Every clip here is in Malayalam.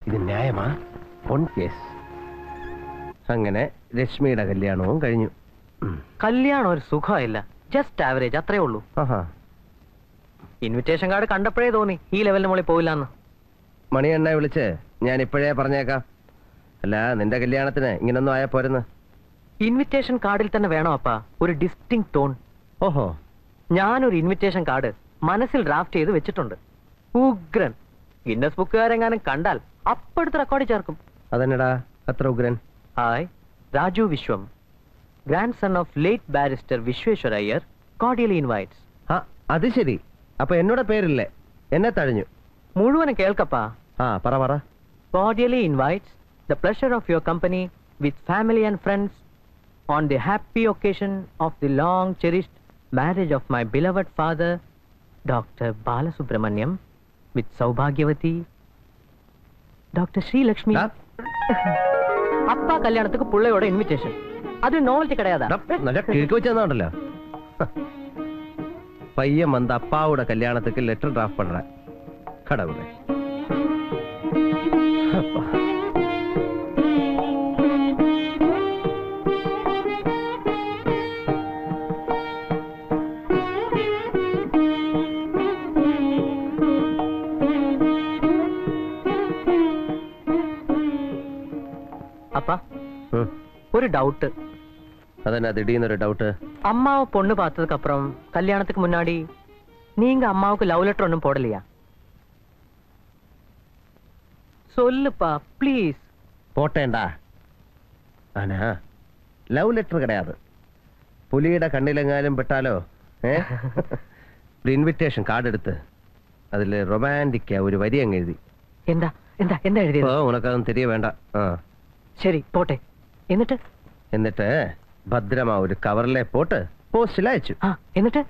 ഇത് ന്യായമാ ഓൺ കേസ് അങ്ങനെ രശ്മിയുടെ കല്യാണവും കഴിഞ്ഞു ഉം. കല്യാണം ഒരു സുഖമില്ല ജസ്റ്റ് ആവറേജ് അത്രേ ഉള്ളൂ ആഹാ ഇൻവിറ്റേഷൻ കാർഡ് കണ്ടപ്പോഴേ തോന്നി ഈ ലെവലിന് മുകളിൽ പോവില്ലെന്ന് മണിയെണ്ണ വിളിച്ച് ഞാൻ ഇപ്പോഴേ പറഞ്ഞേക്കാം അല്ല നിന്റെ കല്യാണത്തിന് ഇങ്ങനൊന്നും ആയാ പോരുന്ന് ഇൻവിറ്റേഷൻ കാർഡിൽ തന്നെ വേണം അപ്പാ ഒരു ഡിസ്റ്റിങ് ടോൺ ഓഹോ ഞാനൊരു ഇൻവിറ്റേഷൻ കാർഡ് മനസ്സിൽ ഡ്രാഫ്റ്റ് ചെയ്ത് വെച്ചിട്ടുണ്ട് ഉഗ്രൻ ഗിന്നസ് ബുക്കുകാരെങ്ങാനും കണ്ടാൽ അപ്പെടുത്ത് റെക്കോർഡ് ചേർക്കും അതെന്നടാ അത്ര ഉഗ്രൻ hi Raju Vishwam grand son of late barrister Vishweshwara Iyer cordially invites ആ അത് ശരി അപ്പൊ എന്നോട് പേരില്ലേ എന്നെ തഴഞ്ഞു മുഴുവനും കേൾക്കപ്പാ ആ പറ പറ cordially invites the pleasure of your company with family and friends on the happy occasion of the long cherished marriage of my beloved father, Dr. Balasubramaniam, with Saubhagyavati, Dr. Sri Lakshmi. ഡാ, அப்பா கல்யாணத்துக்கு புள்ளையோட இன்விடேஷன் அது நோவல்ட்டி கிடையாதா ഡാ, നല്ല കിഴക്ക് വെച്ചെന്നുണ്ടല്ലോ പയ്യൻ വന്ന് അപ്പാവുടെ കല്യാണத்துக்கு ലെറ്റർ ഡ്രാഫ്റ്റ് പண்ற கடவுளே அப்பா. அப்பா ம், ஒரு டவுட் അതെന്നാ திடீர்னு ஒரு டவுட் அம்மாவை பொண்ணு பார்த்ததுக்கு அப்புறம் கல்யாணத்துக்கு முன்னாடி நீங்க அம்மாவுக்கு லவ் லெட்டர் ஒன்றும் போடலையா சொல்லுப்பா ப்ளீஸ் போட்டேன்டா ஆனா ലവ് ലെറ്റർ കിടയാത് പുലിയുടെ കണ്ണിലെങ്ങാനും പെട്ടാലോ ഏ ഒരു ഇൻവിറ്റേഷൻ കാർഡ് എടുത്ത് അതിൽ റൊമാൻറ്റിക്ക ഒരു വരി അങ്ങ് എഴുതി എന്താ എന്താ എന്താ ഓ എഴുതിയത് ഉനക്കതൊന്നും തിരികെ വേണ്ട ആ ശരി പോട്ടെ എന്നിട്ട് എന്നിട്ട് ഭദ്രമാ ഒരു കവറിലെ പോട്ട് പോസ്റ്റിൽ അയച്ചു ആ എന്നിട്ട്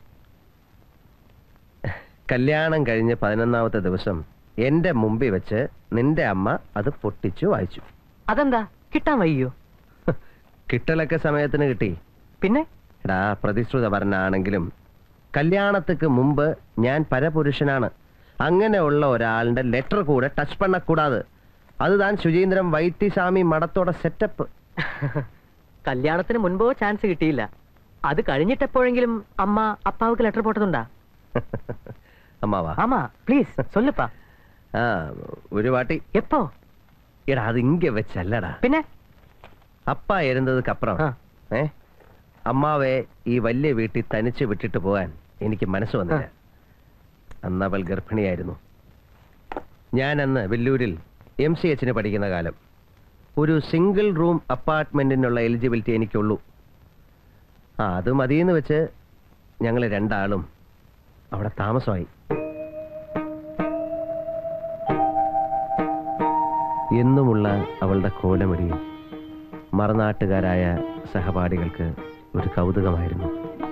കല്യാണം കഴിഞ്ഞ് പതിനൊന്നാമത്തെ ദിവസം എന്റെ മുമ്പിൽ വെച്ച് നിന്റെ അമ്മ അത് പൊട്ടിച്ചു വായിച്ചു അതെന്താ കിട്ടാൻ വയ്യോ കിട്ടലൊക്കെ സമയത്തിന് കിട്ടി പിന്നെ എടാ പ്രതിശ്രുത വരനാണെങ്കിലും കല്യാണத்துக்கு മുമ്പ് ഞാൻ പരപുരുഷനാണ് അങ്ങനെയുള്ള ഒരാളുടെ ലെറ്റർ കൂടെ ടച്ച് പണ്ണക്കൂടാതെ അത് താൻ ശുചീന്ദ്രൻ വൈത്തിസ്വാമി മഠത്തോടെ സെറ്റപ്പ് കല്യാണത്തിന് മുൻപോ ചാൻസ് കിട്ടിയില്ല അത് കഴിഞ്ഞിട്ടെപ്പോഴെങ്കിലും അമ്മ അപ്പാവുക്ക് ലെറ്റർ പോട്ടതുണ്ടാ അമ്മാവാ ആമാ പ്ലീസ് സൊല്ലുപ്പാ ആ ഒരു വാട്ടി എപ്പോ എടാ അത് ഇങ്ക വെച്ചല്ലടാ പിന്നെ അപ്പ ഇരുന്നതുക്ക് അപ്പുറം ആ. ഏ അമ്മാവെ ഈ വലിയ വീട്ടിൽ തനിച്ച് വിട്ടിട്ട് പോകാൻ എനിക്ക് മനസ്സ് വന്നില്ല അന്ന് അവൾ ഗർഭിണിയായിരുന്നു ഞാൻ അന്ന് വെല്ലൂരിൽ എം സി എച്ചിന് പഠിക്കുന്ന കാലം ഒരു സിംഗിൾ റൂം അപ്പാർട്ട്മെന്റിനുള്ള എലിജിബിലിറ്റി എനിക്കുള്ളൂ ആ അത് മതിയെന്ന് വെച്ച് ഞങ്ങൾ രണ്ടാളും അവിടെ താമസമായി എന്നുമുള്ള അവളുടെ കോലമൊഴിയും മറുനാട്ടുകാരായ സഹപാഠികൾക്ക് ഒരു കൗതുകമായിരുന്നു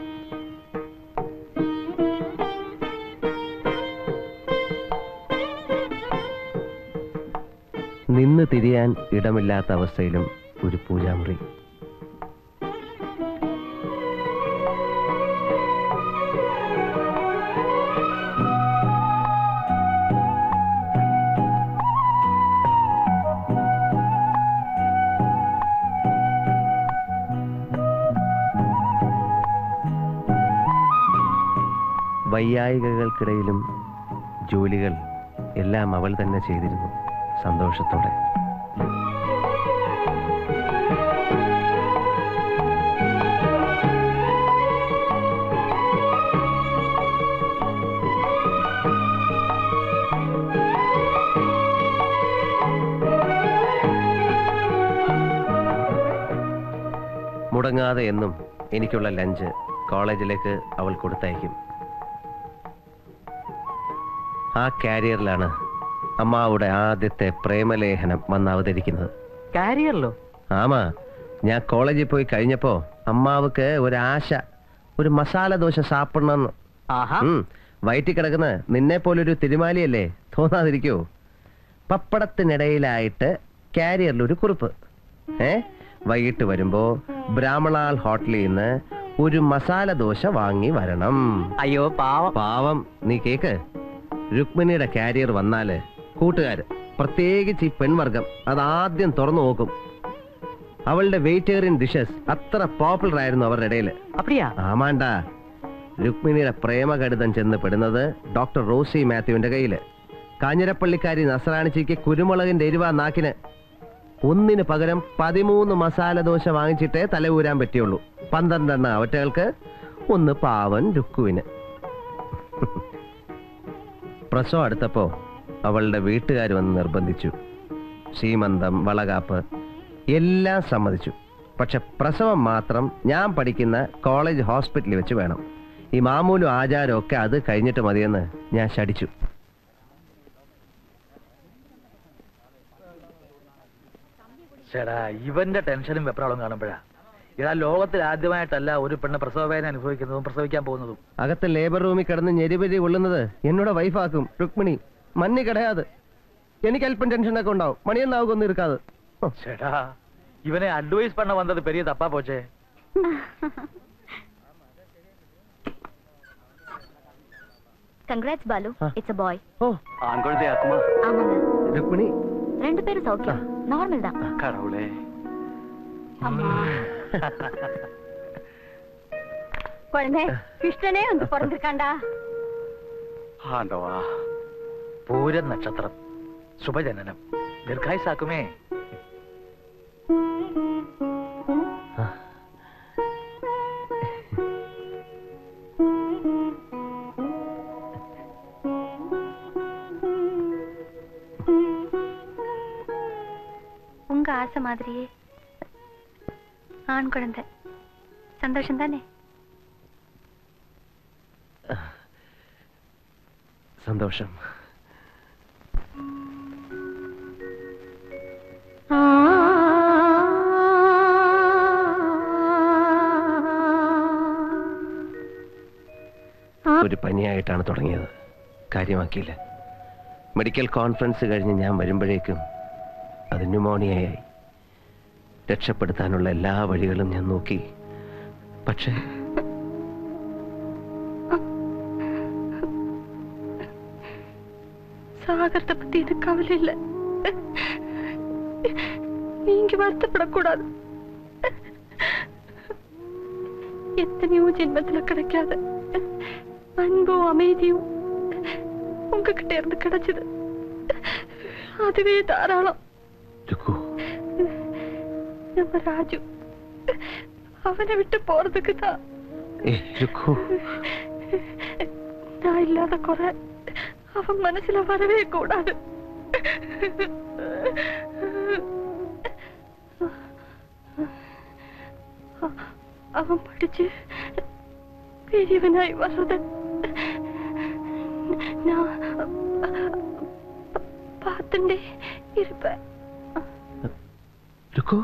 നിന്ന് തിരിയാൻ ഇടമില്ലാത്ത അവസ്ഥയിലും ഒരു പൂജാമുറി വയ്യായികകൾക്കിടയിലും ജോലികൾ എല്ലാം അവൾ തന്നെ ചെയ്തിരുന്നു സന്തോഷത്തോടെ മുടങ്ങാതെ എന്നും എനിക്കുള്ള ലഞ്ച് കോളേജിലേക്ക് അവൾ കൊടുത്തയക്കും ആ കാരിയറിലാണ് അമ്മാവുടെ ആദ്യത്തെ പ്രേമലേഖനം വന്ന് അവതരിക്കുന്നത് കാരിയറിലോ ആമാ ഞാൻ കോളേജിൽ പോയി കഴിഞ്ഞപ്പോ അമ്മാവുക്ക് ഒരാശ ഒരു മസാല ദോശ സാപ്പിടണമെന്ന് ആഹാ ഉം, വയറ്റിൽ കിടക്കുന്ന നിന്നെ പോലൊരു തിരുമാലിയല്ലേ തോന്നാതിരിക്കോ പപ്പടത്തിനിടയിലായിട്ട് കാരിയറിൽ ഒരു കുറിപ്പ് ഏ വൈകിട്ട് വരുമ്പോ ബ്രാഹ്മണാൽ ഹോട്ടലിൽ നിന്ന് ഒരു മസാല ദോശ വാങ്ങി വരണം അയ്യോ പാവം പാവം നീ കേക്ക് രുക്മിണിയുടെ കാരിയർ വന്നാല് കൂട്ടുകാര് പ്രത്യേകിച്ച് ഈ പെൺവർഗം അതാദ്യം തുറന്നു നോക്കും അവളുടെ വെജിറ്റേറിയൻ ഡിഷസ് അത്ര പോപ്പുലർ ആയിരുന്നു അവരുടെ ഇടയിൽ அப்படியா ആമാണ്ട രുക്മിണിയുടെ പ്രേമകടിതം ചെന്ന് പെടുന്നത് ഡോക്ടർ റോസി മാത്യുവിന്റെ കയ്യില് കാഞ്ഞിരപ്പള്ളിക്കാരി നസ്രാണിച്ചിക്ക് കുരുമുളകിന്റെ എരിവാ നാക്കിന് ഒന്നിന് പകരം പതിമൂന്ന് മസാല ദോശ വാങ്ങിച്ചിട്ടേ തല ഊരാൻ പറ്റിയുള്ളൂ പന്ത്രണ്ടെണ്ണ അവറ്റകൾക്ക് ഒന്ന് പാവൻ രുക്കുവിന് പ്രസവം അടുത്തപ്പോ അവളുടെ വീട്ടുകാർ വന്ന് നിർബന്ധിച്ചു സീമന്തം വളകാപ്പ് എല്ലാം സമ്മതിച്ചു പക്ഷെ പ്രസവം മാത്രം ഞാൻ പഠിക്കുന്ന കോളേജ് ഹോസ്പിറ്റലിൽ വെച്ച് വേണം ഈ മാമൂലും ആചാരവും ഒക്കെ അത് കഴിഞ്ഞിട്ട് മതിയെന്ന് ഞാൻ ശടിച്ചു ചേടാ ഇവന്റെ ടെൻഷനും വെപ്രാളും കാണുമ്പോഴാ ഇതാ ലോകത്തിൽ ആദ്യമായിട്ടല്ല ഒരു പെണ്ണ് പ്രസവ വേദന അനുഭവിക്കുന്നതും പ്രസവിക്കാൻ പോകുന്നതും അകത്ത് ലേബർ റൂമിൽ കിടന്ന് ഞെരിപരി കൊള്ളുന്നത് എന്നോട് വൈഫാക്കും രുക്മിണി മഞ്ഞ് കിടയാത് എനിക്ക് അല്പം ടെൻഷനൊക്കെ ഉണ്ടാവും മണിയൊന്നാവുകൊന്നും ഇരിക്കാതെ ഓ, ചേടാ ഇവനെ അഡ്വൈസ് പണ്ണ വന്നത് പെരിയ തപ്പാ പോച്ചേ கங்க்ராட்ஸ் பாலு ஆ. இட்ஸ் a பாய் ഓ ആൺകുഴന്തയാക്കുമാ ஆமாங்க രുക്മിണി ரெண்டு பேரும் சௌக்கியம் நார்மல் தான் കടവുളേ அம்மா குழந்தை கிருஷ்ணனே வந்து பிறந்திருக்காண்டா ആണ്ടവാ പൂരം നക്ഷത്രം ശുഭജനനം ദീർഘായുസാക്കുമേ உங்க ஆசை மாதிரியே ஆண் குழந்தை சந்தோஷம் தானே സന്തോഷം ഒരു പനിയായിട്ടാണ് തുടങ്ങിയത് കാര്യമാക്കിയില്ല മെഡിക്കൽ കോൺഫറൻസ് കഴിഞ്ഞ് ഞാൻ വരുമ്പോഴേക്കും അത് ന്യൂമോണിയയായി രക്ഷപ്പെടുത്താനുള്ള എല്ലാ വഴികളും ഞാൻ നോക്കി പക്ഷേ சாகரத்தை பத்தி எனக்கு கவலை இல்ல நீங்க வருத்தப்படக்கூடாது எத்தனையோ ஜென்மத்துல கிடைக்காத அன்பும் அமைதியும் உங்ககிட்ட இருந்து கிடைச்சது அதுவே தாராளம் രുക്കു நம்ம ராஜு அவனை விட்டு போறதுக்கு தான் ഏ രുക്കു நான் இல்லாத குறை அவன் மனசுல வரவே கூடாது அவன் படிச்சு பெரியவனாய் வர்றத நான் பார்த்துட்டே இருப்பேன் രുക്കു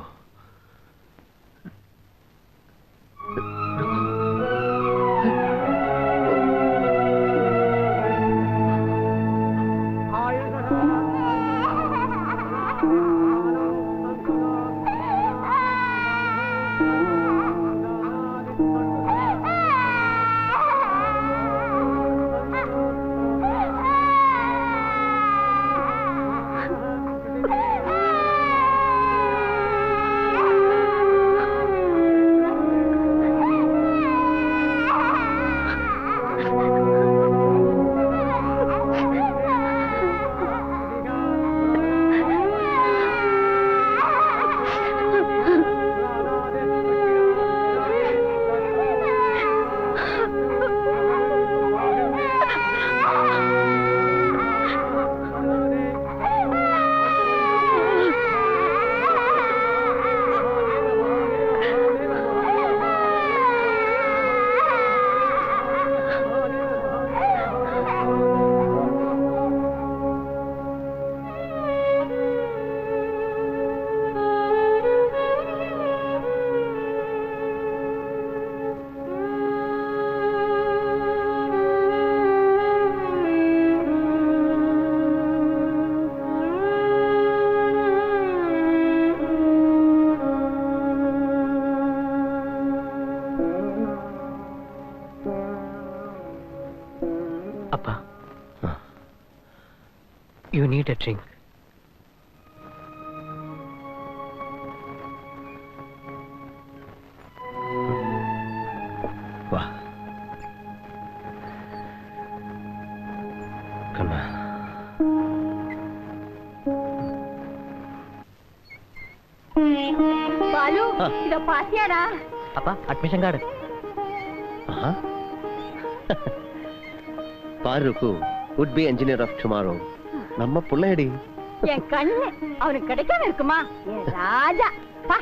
அப்பா you need a drink Balu ഇതോ പാസിയാടാ அப்பா அட்மிஷன் கார்டு பாருக்கு would be engineer of tomorrow நம்ம புள்ளையடி என் கண்ணு அவனுக்கு கிடைக்காம இருக்குமா என் ராஜா பா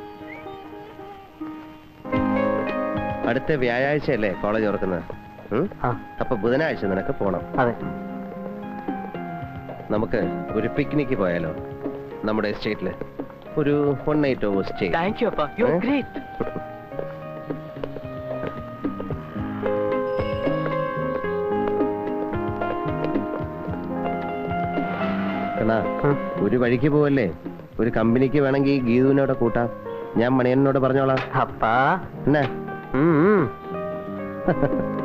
അടുത്ത വ്യാഴാഴ്ചയല്ലേ കോളേജ് തുറക്കുന്നത് ഉം? ആ അപ്പൊ ബുധനാഴ്ച നിനക്ക് പോണം അതെ നമുക്ക് ഒരു പിക്നിക്ക് പോയാലോ നമ്മുടെ എസ്റ്റേറ്റില് ഒരു one night over stay thank you അപ്പ യു ഏ? ഗ്രേറ്റ് കണ്ണാ ഒരു വഴിക്ക് പോവല്ലേ ഒരു കമ്പനിക്ക് വേണമെങ്കിൽ ഗീതുവിനോട് കൂട്ടാം ഞാൻ മണിയനോട് പറഞ്ഞോളാം அப்பா എന്നാ ഉം, ഉം.